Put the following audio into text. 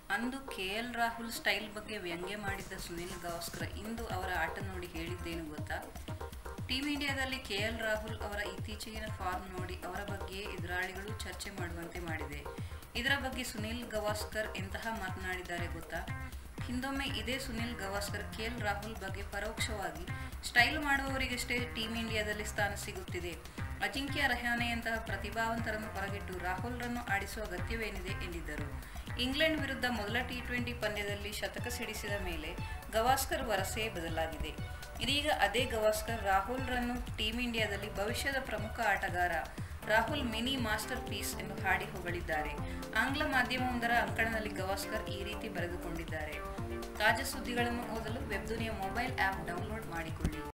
ಅಂದು K L Rahul style ಬಗ್ಗೆ ವ್ಯಂಗ್ಯ ಮಾಡಿದ್ದ ಸುನಿಲ್ ಗವಾಸ್ಕರ್ ಇಂದು ಅವರ ಆಟ ನೋಡಿ ಹೇಳಿದ್ದೇನು ಗೊತ್ತಾ ಟೀಮ್ ಇಂಡಿಯಾದಲ್ಲಿ ಕೆ ಎಲ್ ರಾಹುಲ್ ಅವರ ಇತ್ತೀಚೆಗಿನ ಫಾರ್ಮ್ ನೋಡಿ ಅವರ ಬಗ್ಗೆ ಎದುರಾಳಿಗಳು ಚರ್ಚೆ ಮಾಡುವಂತೆ ಮಾಡಿದೆ ಇದರ ಬಗ್ಗೆ ಸುನಿಲ್ ಗವಾಸ್ಕರ್ ಎಂತಹ ಮಾತನಾಡಿದ್ದಾರೆ ಗೊತ್ತಾ ಹಿಂದೊಮ್ಮೆ ಇದೇ ಸುನಿಲ್ ಗವಾಸ್ಕರ್ ಕೆ ಎಲ್ ರಾಹುಲ್ ಬಗ್ಗೆ ಪರೋಕ್ಷವಾಗಿ ಸ್ಟೈಲ್ ಮಾಡುವವರಿಗಷ್ಟೇ ಟೀಮ್ ಇಂಡಿಯಾದಲ್ಲಿ ಸ್ಥಾನ ಸಿಗುತ್ತಿದೆ ಅಜಿಂಕ್ಯ ರಹಾನೆಯಂತಹ ಪ್ರತಿಭಾವಂತರನ್ನು ಹೊರಗಿಟ್ಟು ರಾಹುಲ್ರನ್ನು ಆಡಿಸುವ ಅಗತ್ಯವೇನಿದೆ ಎಂದಿದ್ದರು ಇಂಗ್ಲೆಂಡ್ ವಿರುದ್ಧ ಮೊದಲ ಟಿ ಟ್ವೆಂಟಿ ಪಂದ್ಯದಲ್ಲಿ ಶತಕ ಸಿಡಿಸಿದ ಮೇಲೆ ಗವಾಸ್ಕರ್ ವರಸೆ ಬದಲಾಗಿದೆ ಇದೀಗ ಅದೇ ಗವಾಸ್ಕರ್ ರಾಹುಲ್ರನ್ನು ಟೀಮ್ ಇಂಡಿಯಾದಲ್ಲಿ ಭವಿಷ್ಯದ ಪ್ರಮುಖ ಆಟಗಾರ ರಾಹುಲ್ ಮಿನಿ ಮಾಸ್ಟರ್ ಪೀಸ್ ಎಂದು ಹಾಡಿ ಹೊಗಳಿದ್ದಾರೆ ಆಂಗ್ಲ ಮಾಧ್ಯಮವೊಂದರ ಅಂಕಣದಲ್ಲಿ ಗವಾಸ್ಕರ್ ಈ ರೀತಿ ಬರೆದುಕೊಂಡಿದ್ದಾರೆ ತಾಜಾ ಸುದ್ದಿಗಳನ್ನು ಓದಲು ವೆಬ್ದುನಿಯ ಮೊಬೈಲ್ ಆ್ಯಪ್ ಡೌನ್ಲೋಡ್ ಮಾಡಿಕೊಳ್ಳಿ